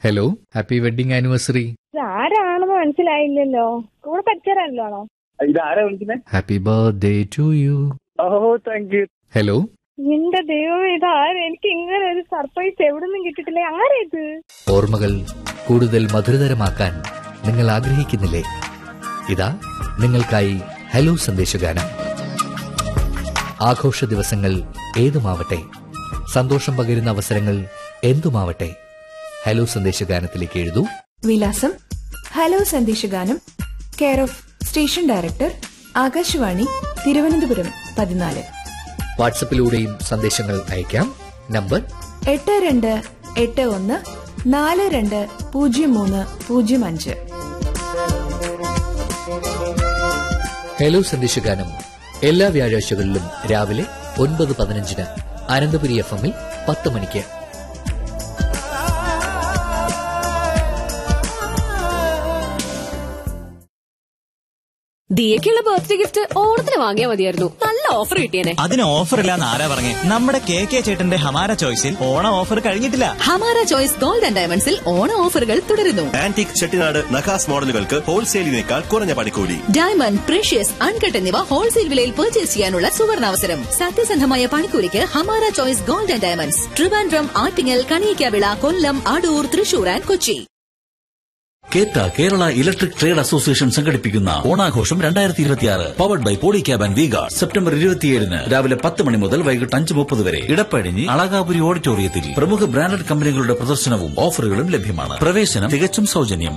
hello happy wedding anniversary ആരാണെന്ന് മനസ്സിലായില്ലല്ലോ കൂടെ പഠിച്ചവരാണല്ലോ ഇതാരാ വിളിക്കുന്നത് happy birthday to you oh thank you hello എന്റെ ദൈവം ഇത് ആര് എനിക്ക് ഇങ്ങനെ ഒരു സർപ്രൈസ് എവിടെ നിന്നും കിട്ടിയിട്ടില്ല ആരാ ഇത് ഓർമ്മകൾ കൂടുതൽ മധുരതരമാക്കാൻ നിങ്ങൾ ആഗ്രഹിക്കുന്നില്ലേ ഇതാ നിങ്ങൾക്കായി ഹലോ സന്ദേശഗാനം ആഘോഷ ദിവസങ്ങൾ ഏതുമാവട്ടെ സന്തോഷം പകരുന്ന അവസരങ്ങൾ എന്തുമാവട്ടെ ഹലോ സന്ദേശഗാനത്തിലേക്ക് എഴുതൂ വിലാസം ഹലോ സന്ദേശഗാനം care of station director Akashvani Thiruvananthapuram പതിനാല് വാട്സപ്പിലൂടെയും സന്ദേശങ്ങൾ അയക്കാം നമ്പർ എട്ട് രണ്ട് എട്ട് ഒന്ന് നാല് രണ്ട് പൂജ്യം മൂന്ന് പൂജ്യം അഞ്ച് ഹലോ സന്ദേശഗാനം എല്ലാ വ്യാഴാഴ്ചകളിലും രാവിലെ ഒൻപത് പതിനഞ്ചിന് അനന്തപുരി എഫ് എമ്മിൽ പത്ത് മണിക്ക് ദിയക്കുള്ള ബർത്ത്ഡേ ഗിഫ്റ്റ് ഓണത്തിന് വാങ്ങിയാൽ മതിയായിരുന്നു നല്ല ഓഫർ കിട്ടിയേനെ അതിന് ഓഫർ ഇല്ലാന്ന് ആരാ പറഞ്ഞേ നമ്മുടെ കെ കെ ചേട്ടന്റെ ഹമാര ചോയ്സിൽ ഓണം ഓഫർ കഴിഞ്ഞിട്ടില്ല ഹമാര ചോയ്സ് ഗോൾഡ് ആൻഡ് ഡയമണ്ട്സിൽ ഓണ ഓഫറുകൾ തുടരുന്നു ആന്റിക് ചെട്ടിനാട് നഖാസ് മോഡലുകൾക്ക് ഹോൾസെയിലിനേക്കാൾ കുറഞ്ഞ പണിക്കൂലി ഡയമണ്ട് പ്രഷ്യസ് അൺകട്ട് എന്നിവ ഹോൾസെയിൽ വിലയിൽ പർച്ചേസ് ചെയ്യാനുള്ള സുവർണാവസരം സത്യസന്ധമായ പണിക്കൂലിക്ക് Hamara choice gold and diamonds Trivandrum Attingal Kaliyakkavilai Kollam Adoor Thrissur and Kochi KETA Kerala electric trade association സംഘടിപ്പിക്കുന്ന ഓണാഘോഷം രണ്ടായിരത്തി ഇരുപത്തിയാറ് powered by Polycab and V-Guard September ഇരുപത്തിയേഴിന് രാവിലെ പത്ത് മണി മുതൽ വൈകിട്ട് അഞ്ച് മുപ്പത് വരെ ഇടപ്പഴിഞ്ഞി അളകാപുരി ഓഡിറ്റോറിയത്തിൽ പ്രമുഖ ബ്രാൻഡഡ് കമ്പനികളുടെ പ്രദർശനവും ഓഫറുകളും ലഭ്യമാണ് പ്രവേശനം തികച്ചും സൗജന്യം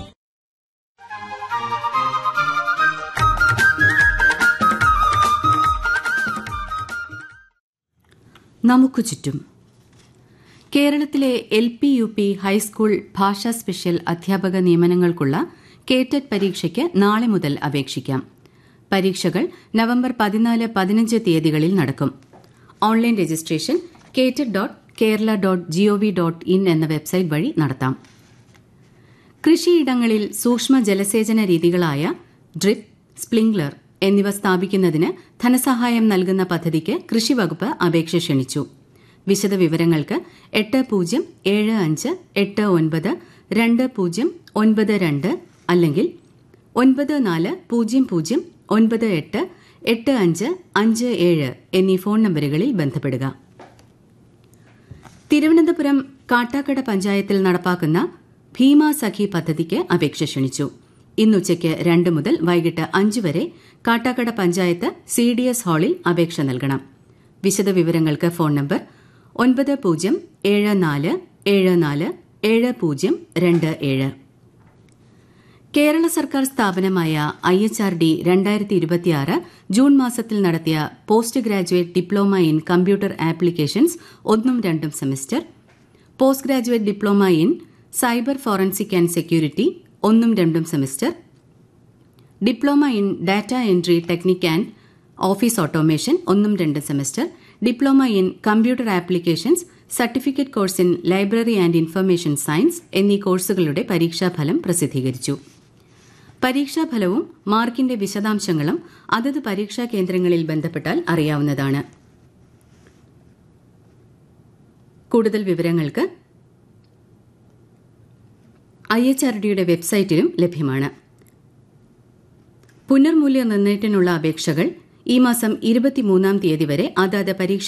നമുക്കു ചുറ്റും കേരളത്തിലെ L P U P high school ഭാഷാ സ്പെഷ്യൽ അധ്യാപക നിയമനങ്ങൾക്കുള്ള കേറ്റഡ് പരീക്ഷയ്ക്ക് നാളെ മുതൽ അപേക്ഷിക്കാം പരീക്ഷകൾ നവംബർ പതിനാല് പതിനഞ്ച് തീയതികളിൽ നടക്കും online registration KTET dot Kerala dot gov dot in എന്ന വെബ്സൈറ്റ് വഴി നടത്താം കൃഷിയിടങ്ങളിൽ സൂക്ഷ്മ ജലസേചന രീതികളായ ഡ്രിപ്പ് സ്പ്രിംഗ്ലർ എന്നിവ സ്ഥാപിക്കുന്നതിന് ധനസഹായം നൽകുന്ന പദ്ധതിക്ക് കൃഷിവകുപ്പ് അപേക്ഷ ക്ഷണിച്ചു വിശദവിവരങ്ങൾക്ക് എട്ട് പൂജ്യം ഏഴ് അഞ്ച് എട്ട് ഒൻപത് രണ്ട് പൂജ്യം ഒൻപത് രണ്ട് അല്ലെങ്കിൽ ഒൻപത് നാല് പൂജ്യം പൂജ്യം ഒൻപത് എട്ട് എട്ട് അഞ്ച് അഞ്ച് ഏഴ് എന്നീ ഫോൺ നമ്പറുകളിൽ ബന്ധപ്പെടുക തിരുവനന്തപുരം കാട്ടാക്കട പഞ്ചായത്തിൽ നടപ്പാക്കുന്ന ഭീമ സഖി പദ്ധതിക്ക് അപേക്ഷ ക്ഷണിച്ചു ഇന്നുച്ചയ്ക്ക് രണ്ട് മുതൽ വൈകിട്ട് അഞ്ച് വരെ Kattakada panchayat C D S ഹാളിൽ അപേക്ഷ നൽകണം വിശദവിവരങ്ങൾക്ക് ഫോൺ നമ്പർ ഒൻപത് പൂജ്യം ഏഴ് നാല് ഏഴ് നാല് ഏഴ് പൂജ്യം രണ്ട് ഏഴ് കേരള സർക്കാർ സ്ഥാപനമായ ഐ എച്ച് ആർ ഡി രണ്ടായിരത്തി ഇരുപത്തിയാറ് ജൂൺ മാസത്തിൽ നടത്തിയ post graduate diploma in computer applications ഒന്നും രണ്ടും semester post graduate diploma in cyber forensic and security ഒന്നും രണ്ടും semester diploma in data entry technique and office automation ഒന്നും രണ്ട് semester diploma in computer applications certificate course in library and information science എന്നീ കോഴ്സുകളുടെ പരീക്ഷാഫലം പ്രസിദ്ധീകരിച്ചു പരീക്ഷാഫലവും മാർക്കിന്റെ വിശദാംശങ്ങളും അതത് പരീക്ഷാ കേന്ദ്രങ്ങളിൽ ബന്ധപ്പെട്ടാൽ അറിയാവുന്നതാണ് കൂടുതൽ വിവരങ്ങൾക്ക് ഐ എച്ച് ആർ ഡിയുടെ വെബ്സൈറ്റിലും ലഭ്യമാണ് പുനർമൂല്യനിർണ്ണയത്തിനുള്ള അപേക്ഷകൾ ഈ മാസം ഇരുപത്തിമൂന്നാം തീയതി വരെ അതാത് പരീക്ഷ